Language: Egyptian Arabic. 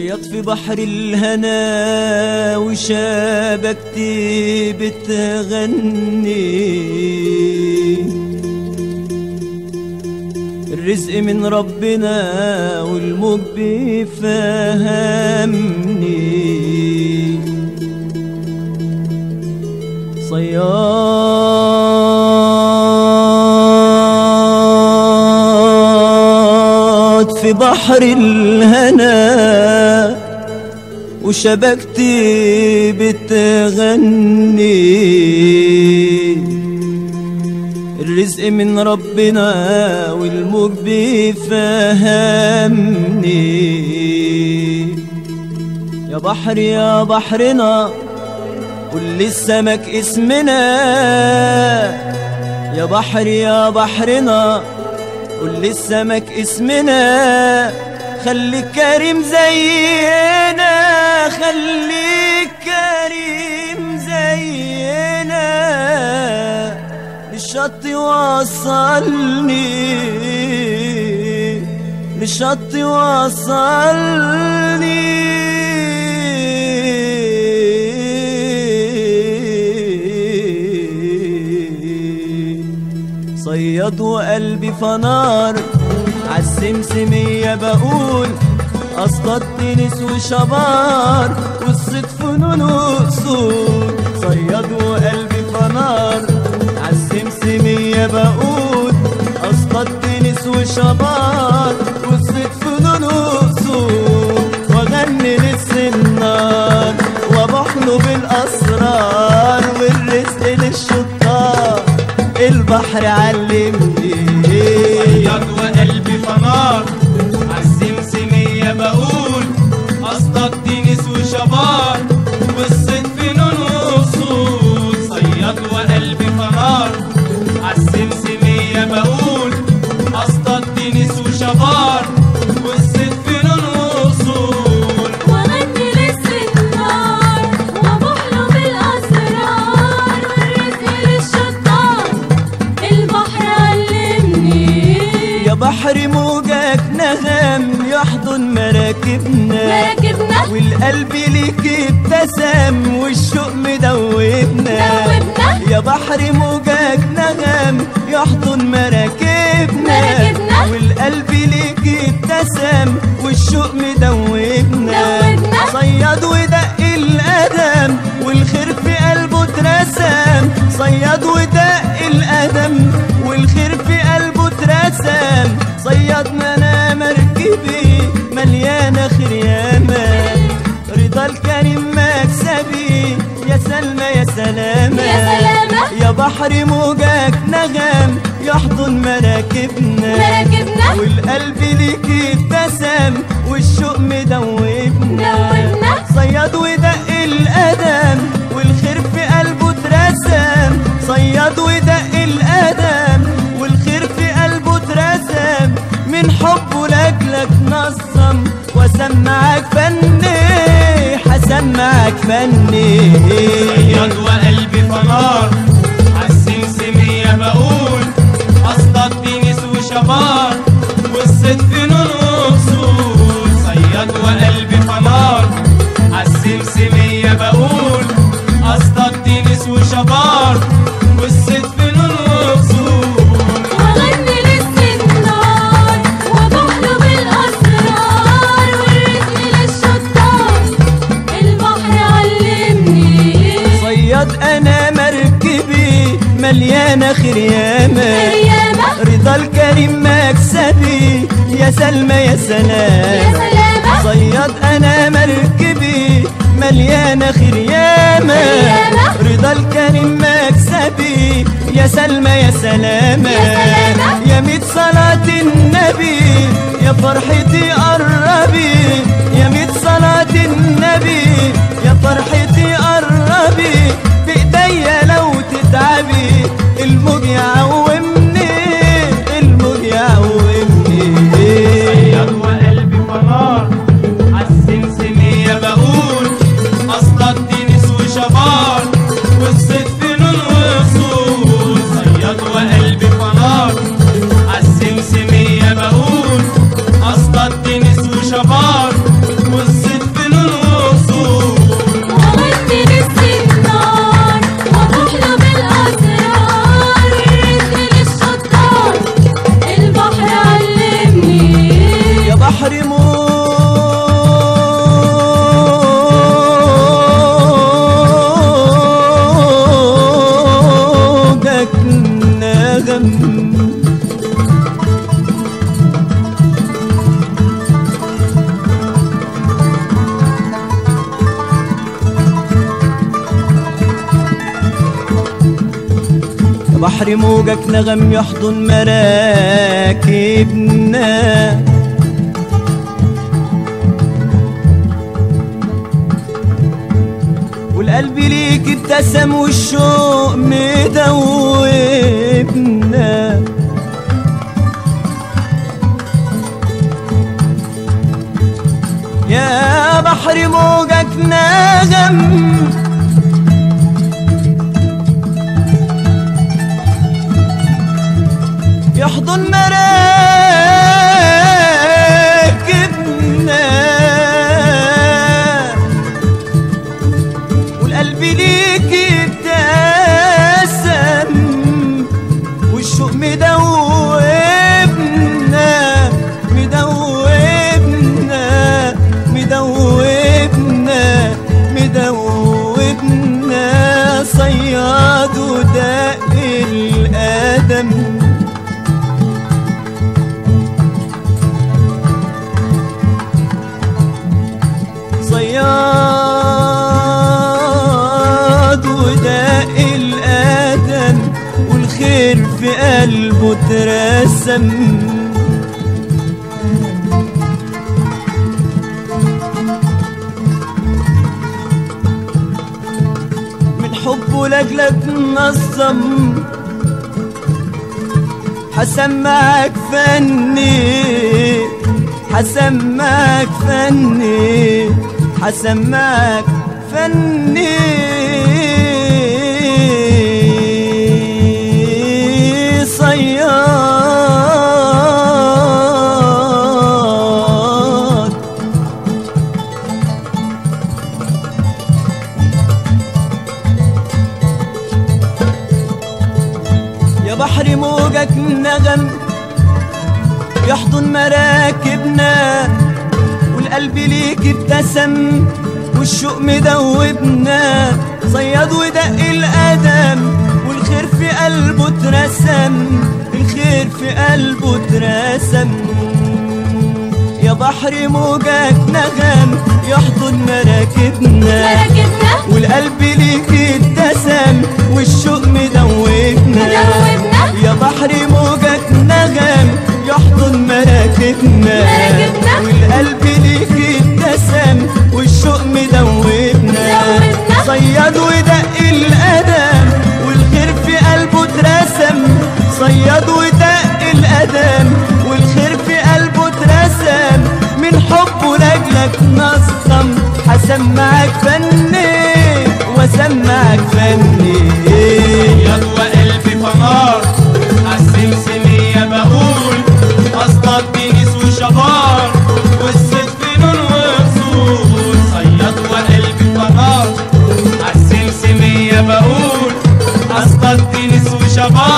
صياد في بحر الهنا وشبكتي بتغني الرزق من ربنا والموج بيفهمني صياد في بحر الهنا وشبكتي بتغني الرزق من ربنا والموج بيفهمني يا بحر يا بحرنا قول للسمك اسمنا يا بحر يا بحرنا قول للسمك اسمنا خليك كريم زينا خليك كريم زينا للشط وصلني للشط وصلني صياد وقلبي فنار عالسمسمية بقول أصطاد تنس وشبار والصيد فنون وأصول صياد وقلبي فنار عالسمسمية بقول أصطاد تنس وشبار والصيد فنون وأصول وأغني للسنار وبحلو بالأسرار والرزق للشطار البحر علمني صياد وقلبي فنار عالسمسمية بقول أصطاد تنس وشبار والصيد فنون وأصول صياد وقلبي فنار عالسمسمية بقول أصطاد تنس وشبار والصيد فنون وأصول وغني للسنار وبحلم بالأسرار والرزق للشطار البحر علمني يا بحر موجك نغم يحضن مراكبنا مراكبنا والقلب ليك ابتسم والشوق مدوبنا دوبنا. يا بحر موجك نغم يحضن مراكبنا مراكبنا. والقلب ليك ابتسم والشوق مدوبنا دوبنا. صياد ودق القدم والخير في قلبه اترسم صياد ودق القدم والخير في قلبه اترسم صياد انا مركبي مليانه خير ياما رضا الكريم مكسبي يا سلمى يا سلامة يا سلامة. يا بحر موجك نغم يحضن مراكبنا مراكبنا. والقلب ليك ابتسم والشوق مدوبنا دوبنا. صياد ودق القدم والخير في قلبه اترسم صياد ودق القدم والخير في قلبه اترسم من حبه لاجلك نصم وسمعك فني حسمعك فني صياد وقلبي فنار عالسمسمية بقول أصطاد تنس وشبار والصيد فنون وأصول صياد وقلبي فنار عالسمسمية بقول أصطاد تنس وشبار والصيد فنون وأصول وغني للسنار وبحلم بالأسرار والرزق للشطار البحر علمني صياد انا مركبي مليانه خير ياما ياما. رضا الكريم مكسبي يا سلمى يا سلام يا سلامة. صياد انا مركبي مليانه خير ياما ياما. رضا الكريم مكسبي يا سلمى يا سلامة يا سلامة. يا ميت صلاة النبي يا فرحتي قربي يا ميت صلاة النبي يا فرحتي قربي بإيديا لو تتعبي الموج يعومني الموج يعومني صياد وقلبي فنار عالسمسمية بقول أصطاد تنس وشبار والصيد فنون وأصول صياد وقلبي فنار عالسمسمية بقول أصطاد تنس وشبار والصيد بحر موجك نغم يحضن مراكبنا والقلب ليك ابتسم والشوق مدوبنا يا بحر موجك نغم يحضن مراكبنا والقلب ليك ابتسم والشوق مدوبنا مدوبنا مدوبنا مدوبنا صياد ودق القدم صياد وداء الآدم والخير في قلبه ترسم من حبه لجلك نظم حسمعك فني حسمعك فني حسمعك فني صياد يا بحر موجك نغم يحضن مراكبنا والقلب ليك ابتسم والشوق مدوبنا صياد ودق القدم والخير في قلبه اترسم الخير في قلبه اترسم يا بحر موجك نغم يحضن مراكبنا مراكبنا والقلب ليك ابتسم والشوق مدوبنا مدوبنا. يا بحر موجك نغم يحضن مراكبنا مراكبنا. والقلب ليك ابتسم والشوق مدوبنا مدوبنا. صياد ودق القدم والخير في قلبه اترسم صياد ودق القدم والخير في قلبه اترسم من حبه لاجلك نصم هسمعك فني واسمعك فني يضوى قلبي فنار عالسمسمية بقول أصطاد بنيس وشبار والصيد فنون وأصول صياد وقلبي فنار عالسمسمية بقول أصطاد بنيس وشبار